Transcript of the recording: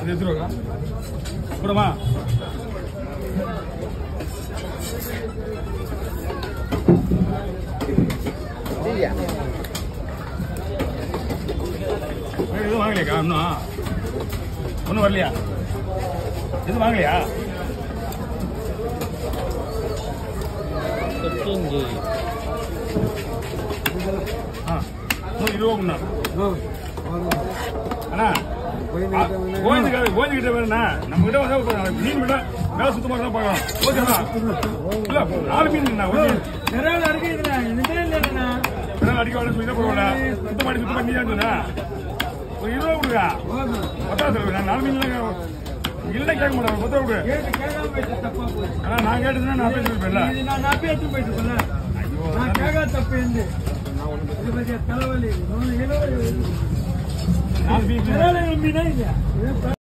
அது எடுத்துட்டு வாங்க கூடமா வேற எதுவும் வாங்கலையாக்கா இன்னும் ஒன்றும் வரலையா எதுவும் வாங்கலையா ஆ நூறு இருபது கொண்டா அண்ணா கோயிலுக்கு கோயிலுக்கிட்ட வேணுண்ணா நம்ம கிட்ட வந்து இப்ப மீன் விட மேல சுத்தமா தான் பார்க்கலாம் ஓகேண்ணா இல்ல நாலு மீன் நிறைய இருக்குதுண்ணா இதுவே இல்லைண்ணா அடிக்க வேணும் சொல்லி பரவாயில்ல சுத்தம் பண்ணி சுத்தம் பண்ணி தான் சொன்னா ஒரு இருபது கொடுக்கா பத்தாது செலவு நான் நாலு மீன் இல்லை கேட்க மாட்டேன் பத்தா கொடு கேட்டு கேட்காம போயிட்டு தப்பா போயிடுச்சு ஆனா நான் கேட்டதுன்னா நான் பேசி இருப்பேன்ல இது நான் நான் எடுத்து போயிட்டு இருக்கேன்ல. நான் கேட்காத தப்பு இருந்து இது பத்தியா தலைவலி நூறு கிலோ நாலு மீன் தலைவலி நம்பினா இல்லையா